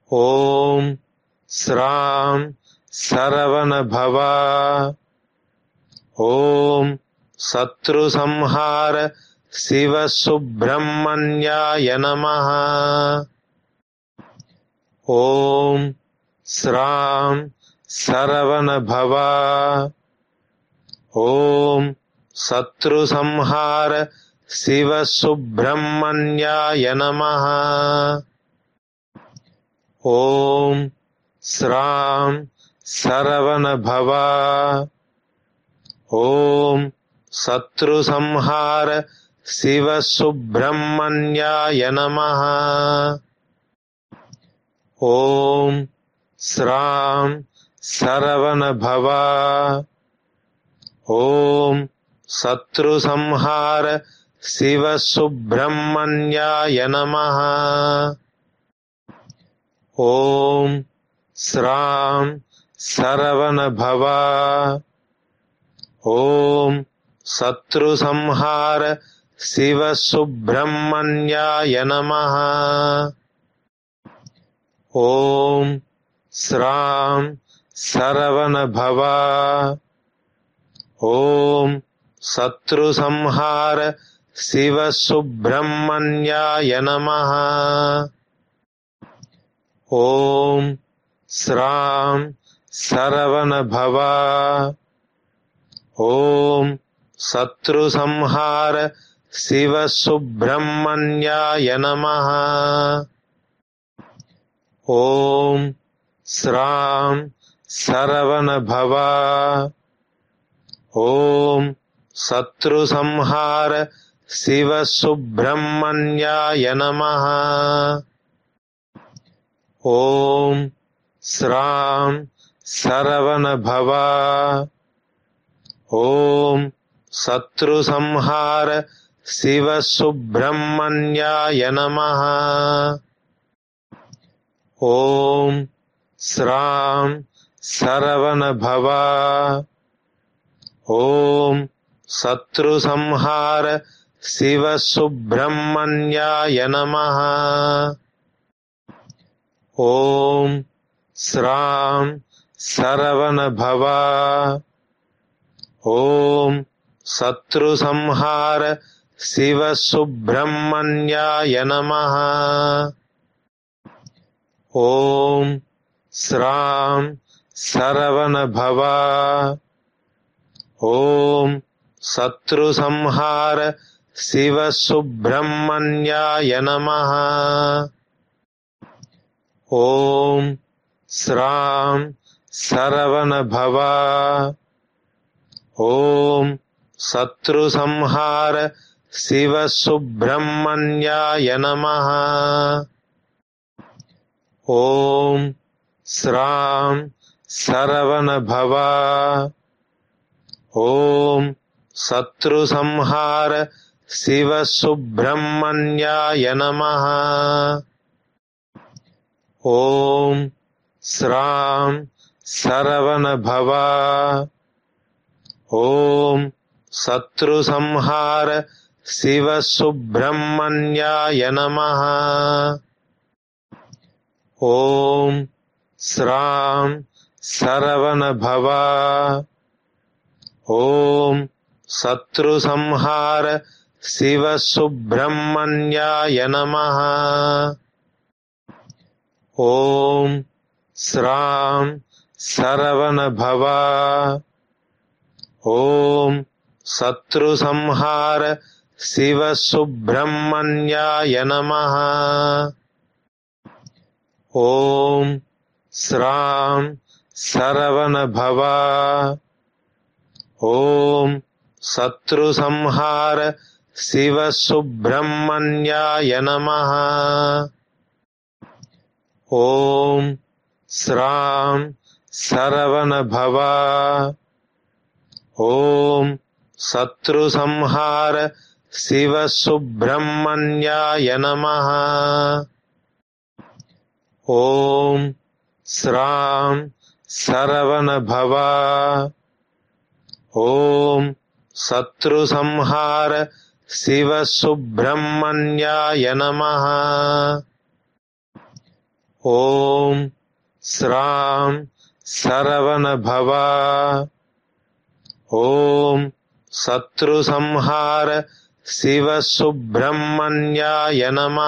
ఓం స్రాం శరవణ భవ ఓం శత్రు సంహార శివ సుబ్రహ్మణ్యాయ నమ ఓం స్రాం శరవణ భవ ఓం శత్రు సంహార శివ సుబ్రహ్మణ్యాయ నమ ఓం స్రాం శరవణ భవ ఓం శత్రు సంహార శివ సుబ్రహ్మణ్యాయ నమ ఓం స్రాం శరవణ భవ ఓం శత్రు సంహార శివ సుబ్రహ్మణ్యాయ నమ ఓం స్రాం శరవణ భవ ఓం శత్రు సంహార శివ సుబ్రహ్మణ్యాయ నమ ఓం స్రాం శరవణ భవ ఓం శత్రు సంహార శివ సుబ్రహ్మణ్యాయ నమ ఓం స్రాం శరవణ భవ ఓం శత్రు సంహార శివ సుబ్రహ్మణ్యాయ నమ ఓం స్రాం శరవణ భవ ఓం శత్రు సంహార శివ సుబ్రహ్మణ్యాయ నమ ఓం స్రాం శరవణ భవ ఓం శత్రు సంహార శివ సుబ్రహ్మణ్యాయ నమ ఓం స్రాం శరవణ భవ ఓం శత్రు సంహార శివ సుబ్రహ్మణ్యాయ నమ ఓం స్రాం శరవణ భవ ఓం శత్రు సంహార శివ సుబ్రహ్మణ్యాయ నమ ఓం స్రాం శరవణ భవ ఓం శత్రు సంహార శివ సుబ్రహ్మణ్యాయ నమ ఓం స్రాం శరవణ భవ ఓం శత్రు సంహార శివ సుబ్రహ్మణ్యాయ నమ ఓం స్రాం శరవణ భవ ఓం శత్రు సంహార శివ సుబ్రహ్మణ్యాయ నమ ఓం స్రాం శరవణ భవ ఓం శత్రు సంహార శివ సుబ్రహ్మణ్యాయ నమ ఓం స్రాం శరవణ భవ ఓం శత్రు సంహార శివ సుబ్రహ్మణ్యాయ నమ ఓం స్రాం శరవణ భవ ఓం శత్రు సంహార శివ సుబ్రహ్మణ్యాయ నమ ఓం స్రాం శరవణ భవ ఓం శత్రు సంహార శివ సుబ్రహ్మణ్యాయ నమ ఓం స్రాం శరవణ భవ ఓం శత్రు సంహార శివ సుబ్రహ్మణ్యాయ నమ ఓం స్రాం శరవణ భవ ఓం శత్రు సంహార శివ సుబ్రహ్మణ్యాయ నమ ఓం శ్రాం శరవణ భవ ఓం శత్రు సంహార శివ సుబ్రహ్మణ్యాయ నమ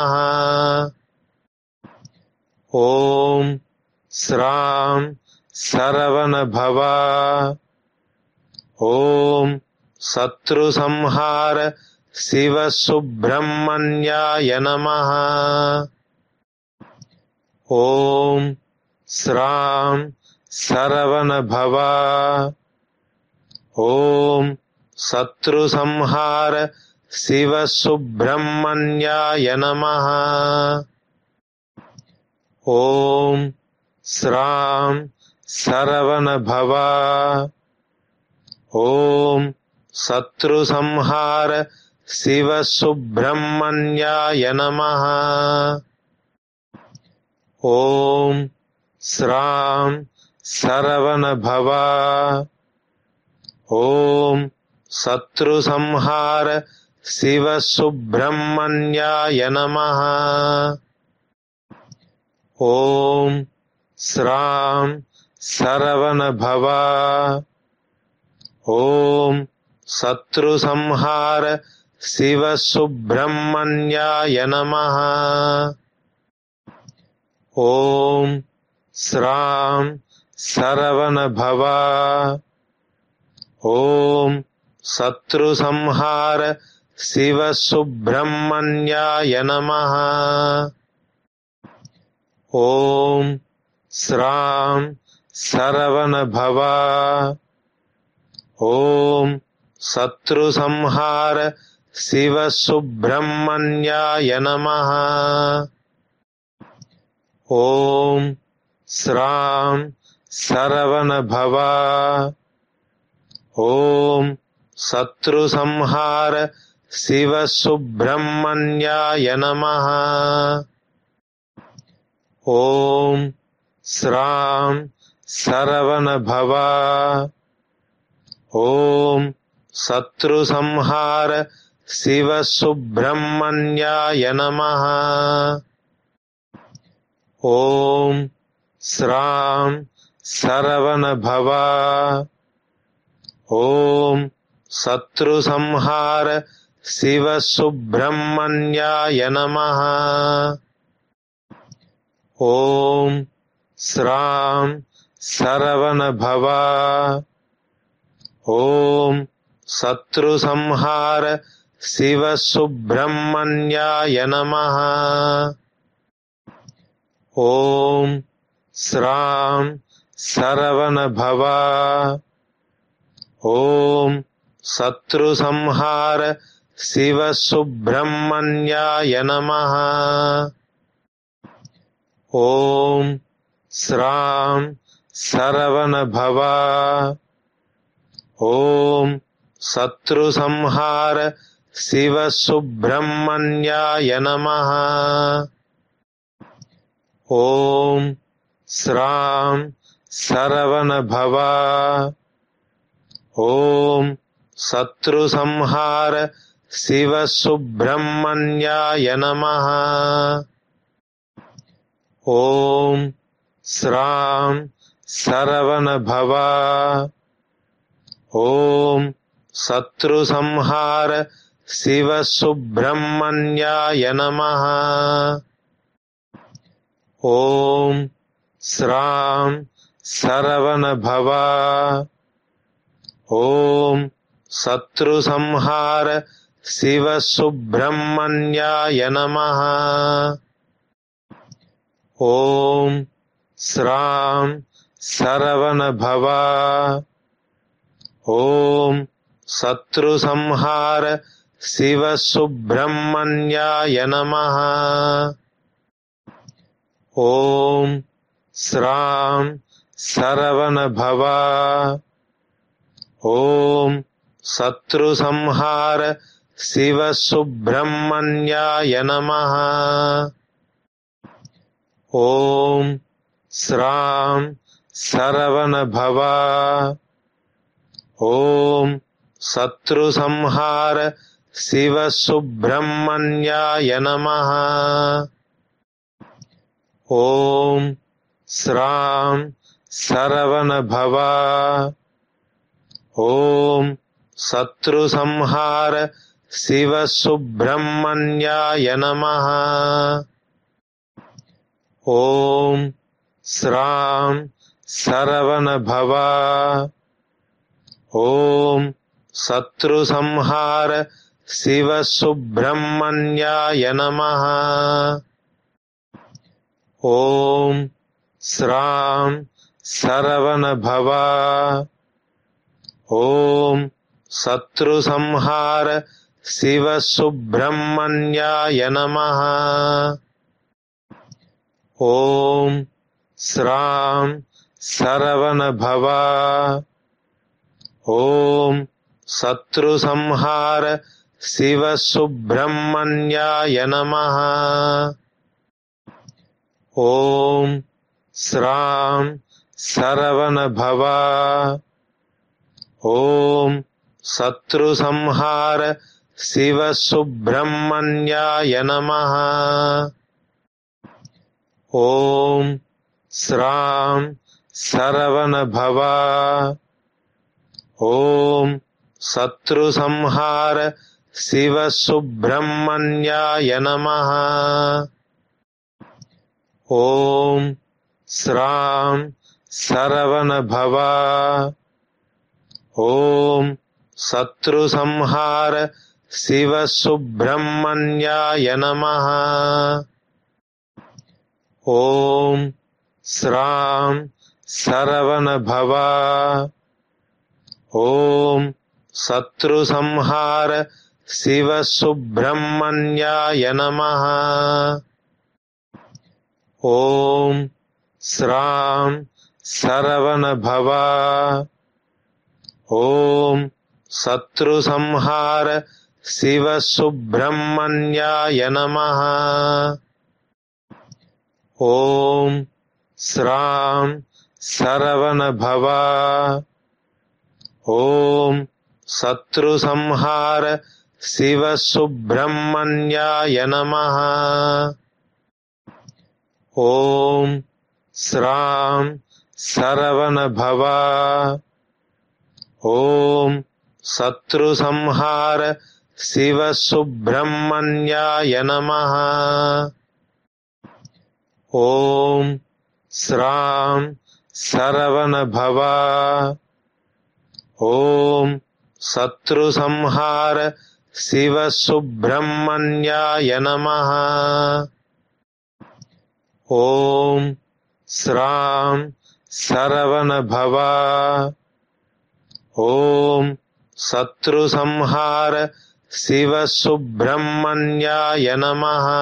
ఓం శ్రాం శరవణ భవ ఓం శత్రు సంహార శివ సుబ్రహ్మణ్యాయ నమ ఓం శ్రాం శరవణ భవ ఓం శత్రు సంహార శివ సుబ్రహ్మణ్యాయ నమ ఓం శ్రాం శరవణ భవ ఓం శత్రు సంహార శివ సుబ్రహ్మణ్యాయ నమ ఓం శ్రాం శరవణ భవ ఓం శత్రు సంహార శివ సుబ్రహ్మణ్యాయ నమ ఓం శ్రాం శరవణ భవ ఓం శత్రు సంహార శివ సుబ్రహ్మణ్యాయ నమ ఓం శ్రాం శరవణ భవ ఓం శత్రు సంహార శివ సుబ్రహ్మణ్యాయ నమ ఓం శ్రాం శరవణ భవ ఓం శత్రు సంహార శివ సుబ్రహ్మణ్యాయ నమ ఓం శ్రాం శరవణ భవ ఓం శత్రు సంహార శివ సుబ్రహ్మణ్యాయ నమ ఓం శ్రాం శరవణ భవ ఓం శత్రు సంహార శివ సుబ్రహ్మణ్యాయ నమ ఓం శ్రాం శరవణ భవ ఓం శత్రు సంహార శివ సుబ్రహ్మణ్యాయ నమ ఓం శ్రాం శరవణ భవ ఓం శత్రు సంహార శివ సుబ్రహ్మణ్యాయ నమ ఓం శ్రాం శరవణ భవ ఓం శత్రు సంహార శివ సుబ్రహ్మణ్యాయ నమ ఓం శ్రాం శరవణ భవ ఓం శత్రు సంహార శివ సుబ్రహ్మణ్యాయ నమ ఓం శ్రాం శరవణ భవ ఓం శత్రు సంహార శివ సుబ్రహ్మణ్యాయ నమ ఓం శ్రాం శరవణ భవ ఓం శత్రు సంహార శివ సుబ్రహ్మణ్యాయ నమ ఓం శ్రాం శరవణ భవ ఓం శత్రు సంహార శివ సుబ్రహ్మణ్యాయ నమ ఓం శ్రాం శరవణ భవ ఓం శత్రు సంహార శివ సుబ్రహ్మణ్యాయ నమ ఓం శ్రాం శరవణ భవ ఓం శత్రు సంహార శివ సుబ్రహ్మణ్యాయ నమ ఓం శ్రాం శరవణ భవ ఓం శత్రు సంహార శివ సుబ్రహ్మణ్యాయ నమ ఓం శ్రాం శరవణ భవ ఓం శత్రు సంహార శివ సుబ్రహ్మణ్యాయ నమ ఓం శ్రాం శరవణ భవ ఓం శత్రు సంహార శివ సుబ్రహ్మణ్యాయ నమ ఓం శ్రాం శరవణ భవ ఓం శత్రు సంహార శివ సుబ్రహ్మణ్యాయ నమ ఓం శ్రాం శరవణ భవ ఓం శత్రు సంహార శివ సుబ్రహ్మణ్యాయ నమ ఓం శ్రాం శరవణ భవ ఓం శత్రు సంహార శివ సుబ్రహ్మణ్యాయ నమ ఓం శ్రాం శరవణ భవ ఓం శత్రు సంహార శివ సుబ్రహ్మణ్యాయ నమ ఓం శ్రాం శరవణ భవ ఓం శత్రు సంహార శివ సుబ్రహ్మణ్యాయ నమ ఓం శ్రాం శరవణ భవ ఓం శత్రు సంహార శివ సుబ్రహ్మణ్యాయ నమ ఓం శ్రాం శరవణ భవ ఓం శత్రు సంహార శివ సుబ్రహ్మణ్యాయ నమ ఓం శ్రాం శరవణ భవ ఓం శత్రు సంహార శివ సుబ్రహ్మణ్యాయ నమ ఓం శ్రాం శరవణ భవ ఓం శత్రు సంహార శివ సుబ్రహ్మణ్యాయ నమ ఓం శ్రాం శరవణ భవ ఓం శత్రు సంహార శివ సుబ్రహ్మణ్యాయ నమ ఓం శ్రాం శరవణ భవ ఓం శత్రు సంహార శివ సుబ్రహ్మణ్యాయ నమ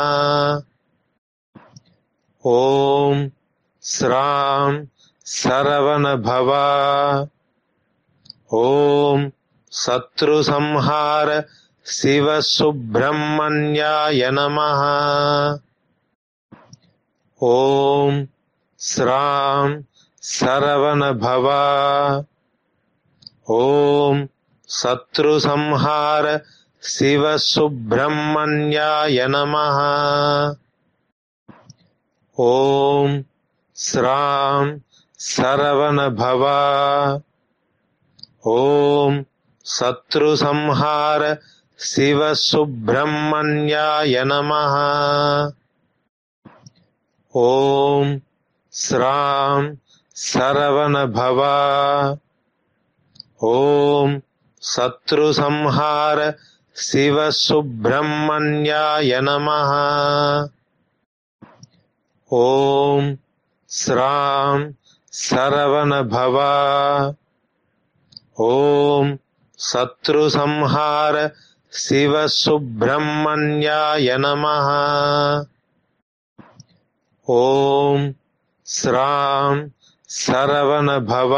ఓం శ్రాం శరవణ భవ ఓం శత్రు సంహార శివ సుబ్రహ్మణ్యాయ నమ ఓం శ్రాం శరవణ భవ ఓం శత్రు సంహార శివ సుబ్రహ్మణ్యాయ నమ ఓం శ్రాం శరవణ భవ ఓం శత్రు సంహార శివ సుబ్రహ్మణ్యాయ నమ ఓం శ్రాం శరవణ భవ ఓం శత్రు సంహార శివ సుబ్రహ్మణ్యాయ నమ ఓం శ్రాం శరవణ భవ ఓం శత్రు సంహార శివ సుబ్రహ్మణ్యాయ నమ ఓం శ్రాం శరవణ భవ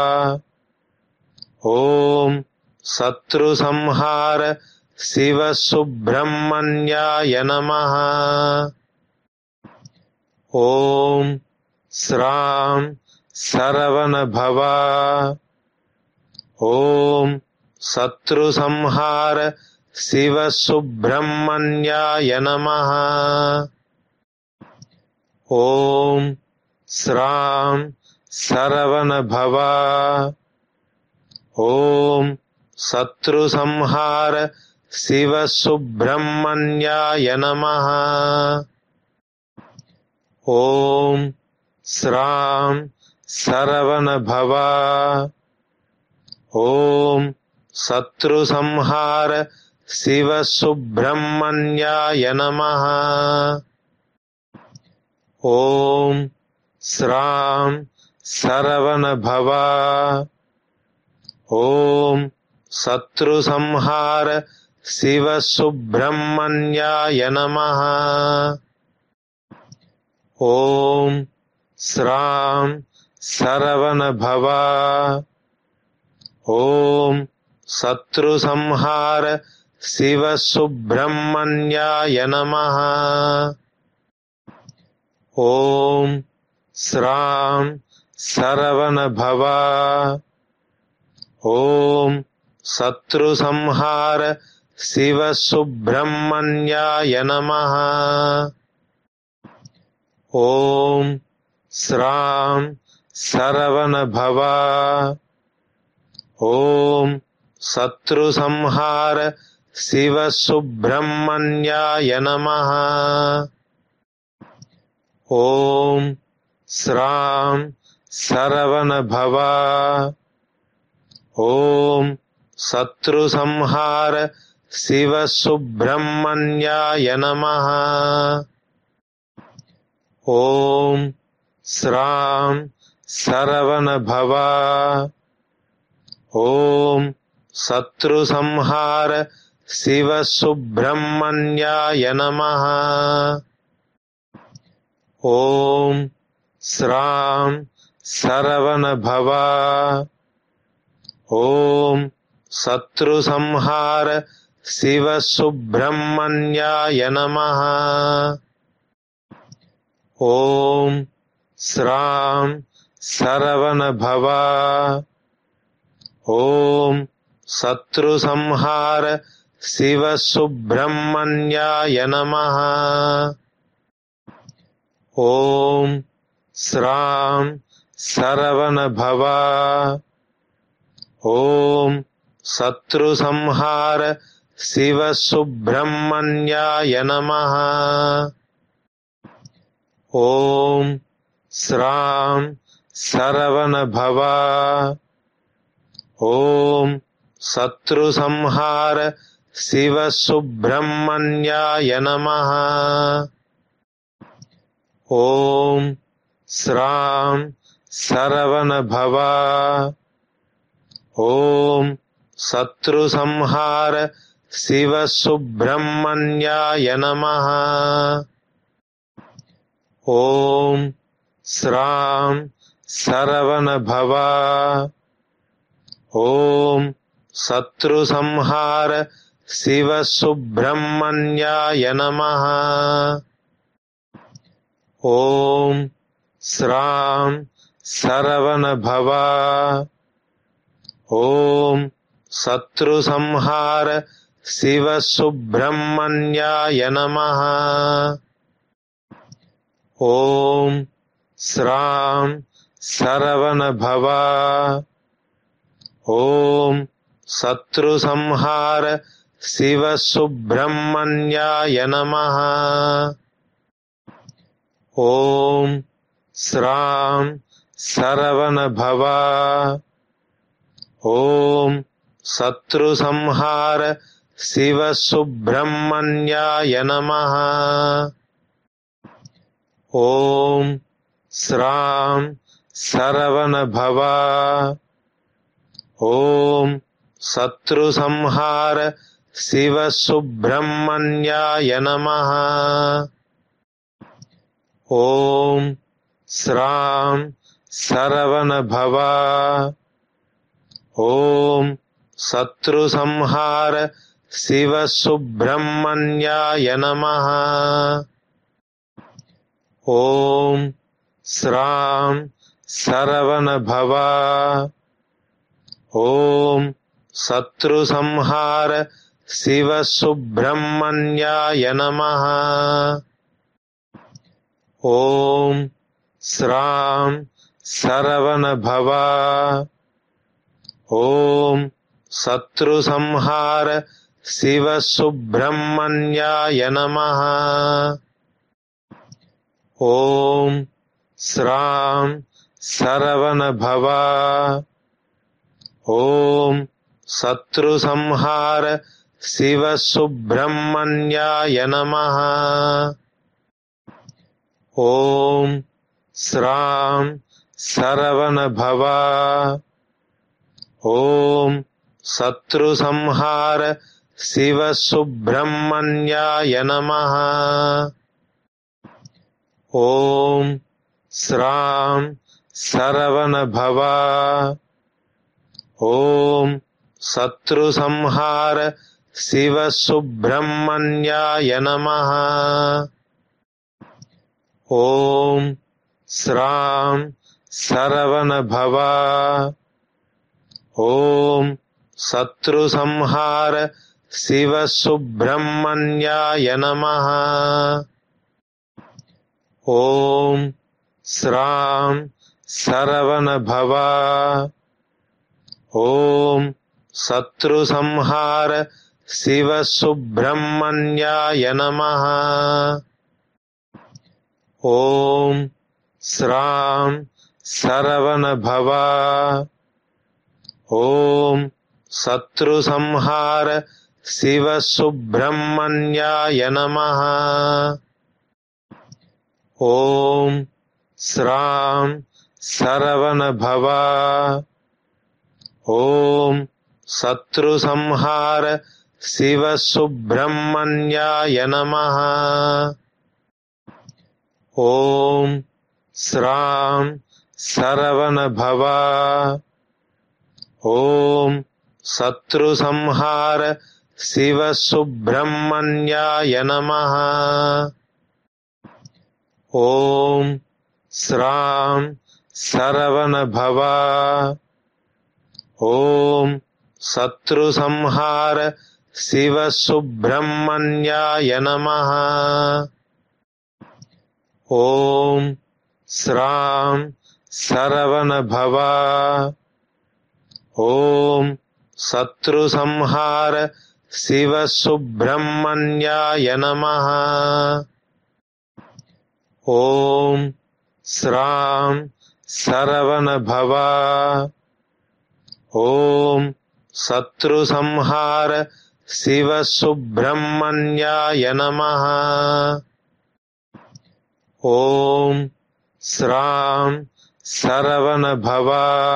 ఓం శత్రు సంహార శివ సుబ్రహ్మణ్యాయ నమ ఓం శ్రాం శరవణ భవ ఓం శత్రు సంహార శివ సుబ్రహ్మణ్యాయ నమ ఓం శ్రాం శరవణ భవ ఓం శత్రు సంహార శివ సుబ్రహ్మణ్యాయ నమ ఓం శ్రాం శరవణ భవ ఓం శత్రు సంహార శివ సుబ్రహ్మణ్యాయ నమ ఓం శ్రాం శరవణ భవ ఓం శత్రు సంహార శివ సుబ్రహ్మణ్యాయ నమ ఓం శ్రాం శరవణ భవ ఓం శత్రు సంహార శివ సుబ్రహ్మణ్యాయ నమ ఓం శ్రాం శరవణ భవ ఓం శత్రు సంహార శివ సుబ్రహ్మణ్యాయ నమ ఓం శ్రాం శరవణ భవ ఓం శత్రు సంహార శివ సుబ్రహ్మణ్యాయ నమ ఓం శ్రాం శరవణ భవ ఓం శత్రు సంహార శివ సుబ్రహ్మణ్యాయ నమ ఓం శ్రాం శరవణ భవ ఓం శత్రు సంహార శివ సుబ్రహ్మణ్యాయ నమ ఓం శ్రాం శరవణ భవ ఓం శత్రు సంహార శివ సుబ్రహ్మణ్యాయ నమ ఓం శ్రాం శరవణ భవ ఓం శత్రు సంహార శివ సుబ్రహ్మణ్యాయ నమ ఓం శ్రాం శరవణ భవ ఓం శత్రు సంహార శివ సుబ్రహ్మణ్యాయ నమ ఓం శ్రాం శరవణ భవ ఓం శత్రు సంహార శివ సుబ్రహ్మణ్యాయ నమ ఓం శ్రాం శరవణ భవ ఓం శత్రు సంహార శివ సుబ్రహ్మణ్యాయ నమ ఓం శ్రాం శరవణ భవ ఓం శత్రు సంహార శివ సుబ్రహ్మణ్యాయ నమ ఓం శ్రాం శరవణ భవ ఓం శత్రు సంహార శివ సుబ్రహ్మణ్యాయ నమ ఓం శ్రాం శరవణ భవ ఓం శత్రు సంహార శివ సుబ్రహ్మణ్యాయ నమ ఓం శ్రాం శరవణ భవ ఓం శత్రు సంహార శివ సుబ్రహ్మణ్యాయ నమ ఓం శ్రాం శరవణ భవ ఓం శత్రు సంహార శివ సుబ్రహ్మణ్యాయ నమ ఓం శ్రాం శరవణ భవ ఓం శత్రు సంహార శివ సుబ్రహ్మణ్యాయ నమ ఓం శ్రాం శరవణ భవ ఓం శత్రు సంహార శివ సుబ్రహ్మణ్యాయ నమ ఓం శ్రాం శరవణ భవ ఓం శత్రు సంహార శివ సుబ్రహ్మణ్యాయ నమ ఓం శ్రాం శరవణ భవ ఓం శత్రు సంహార శివ సుబ్రహ్మణ్యాయ నమ ఓం శ్రాం శరవణ భవ ఓం శత్రు సంహార శివ సుబ్రహ్మణ్యాయ నమ ఓం శ్రాం శరవణ భవ ఓం శత్రు సంహార శివ సుబ్రహ్మణ్యాయ నమ ఓం శ్రాం శరవణ భవ ఓం శత్రు సంహార శివ సుబ్రహ్మణ్యాయ నమ ఓం శ్రాం శరవణ భవ ఓం శత్రు సంహార శివ సుబ్రహ్మణ్యాయ నమ ఓం శ్రాం శరవణ భవ ఓం శత్రు సంహార శివ సుబ్రహ్మణ్యాయ నమ ఓం శ్రాం శరవణ భవ ఓం శత్రు సంహార శివ సుబ్రహ్మణ్యాయ నమ ఓం శ్రాం శరవణ భవ ఓం శత్రు సంహార శివ సుబ్రహ్మణ్యాయ నమ ఓం శ్రాం శరవణ భవ ఓం శత్రు సంహార శివ సుబ్రహ్మణ్యాయ నమ ఓం శ్రాం శరవణ భవ ఓం శత్రు సంహార శివ సుబ్రహ్మణ్యాయ నమ ఓం శ్రాం శరవణ భవ ఓం శత్రు సంహార శివ సుబ్రహ్మణ్యాయ నమ ఓం శ్రాం శరవణ భవ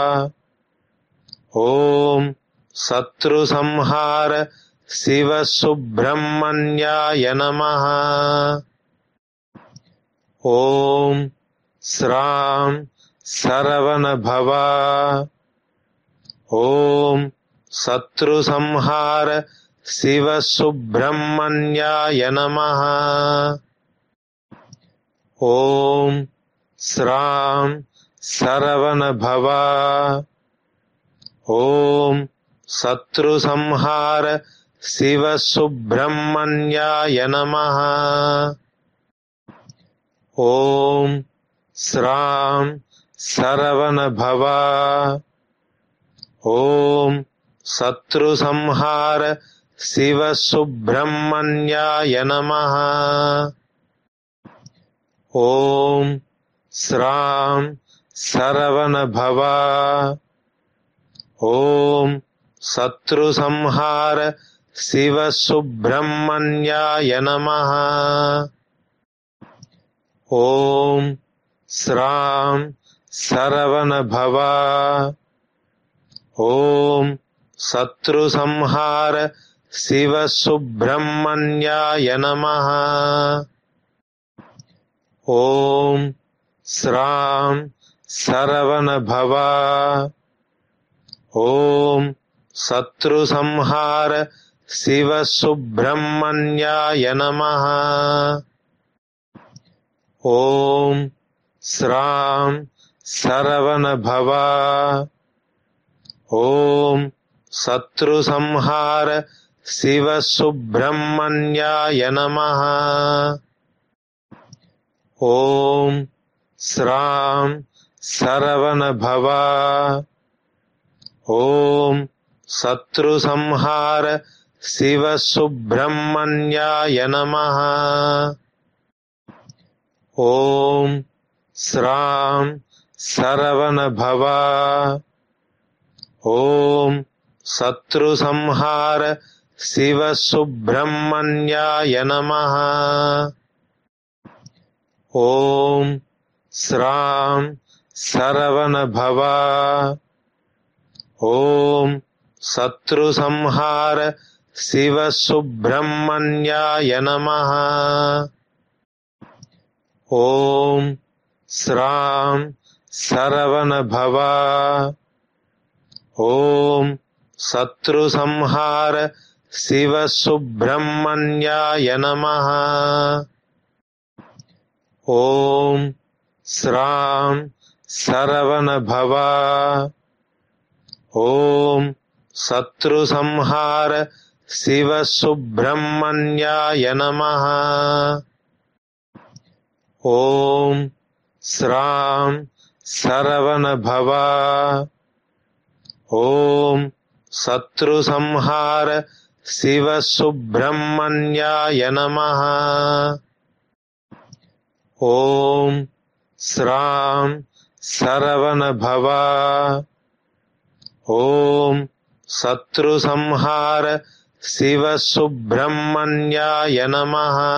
ఓం శత్రు సంహార శివ సుబ్రహ్మణ్యాయ నమ ఓం శ్రాం శరవణ భవ ఓం శత్రు సంహార శివ సుబ్రహ్మణ్యాయ నమ ఓం శ్రాం శరవణ భవ ఓం శత్రు సంహార శివ సుబ్రహ్మణ్యాయ నమ ఓం శ్రాం శరవణ భవ ఓం శత్రు సంహార శివ సుబ్రహ్మణ్యాయ నమ ఓం శ్రాం శరవణ భవ ఓం శత్రు సంహార శివ సుబ్రహ్మణ్యాయ నమ ఓం శ్రాం శరవణ భవ ఓం శత్రు సంహార శివ సుబ్రహ్మణ్యాయ నమ ఓం శ్రాం శరవణ భవ ఓం శత్రు సంహార శివ సుబ్రహ్మణ్యాయ నమ ఓం శ్రాం శరవణ భవ ఓం శత్రు సంహార శివ సుబ్రహ్మణ్యాయ నమ ఓం శ్రాం శరవణ భవ ఓం శత్రు సంహార శివ సుబ్రహ్మణ్యాయ నమ ఓం శ్రాం శరవణ భవ ఓం శత్రు సంహార శివ సుబ్రహ్మణ్యాయ నమ ఓం శ్రాం శరవణ భవ ఓం శత్రు సంహార శివ సుబ్రహ్మణ్యాయ నమ ఓం శ్రాం శరవణ భవ ఓం శత్రు సంహార శివ సుబ్రహ్మణ్యాయ నమ ఓం శ్రాం శరవణ భవ ఓం శత్రు సంహార శివ సుబ్రహ్మణ్యాయ నమ ఓం శ్రాం శరవణ భవ ఓం శత్రు సంహార శివ సుబ్రహ్మణ్యాయ నమ ఓం శ్రాం శరవణ భవ ఓం శత్రు సంహార శివ సుబ్రహ్మణ్యాయ నమ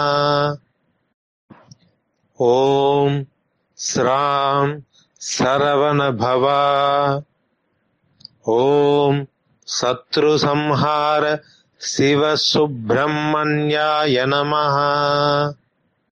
ఓం శ్రాం శరవణ భవ ఓం శత్రు సంహార శివ సుబ్రహ్మణ్యాయ నమ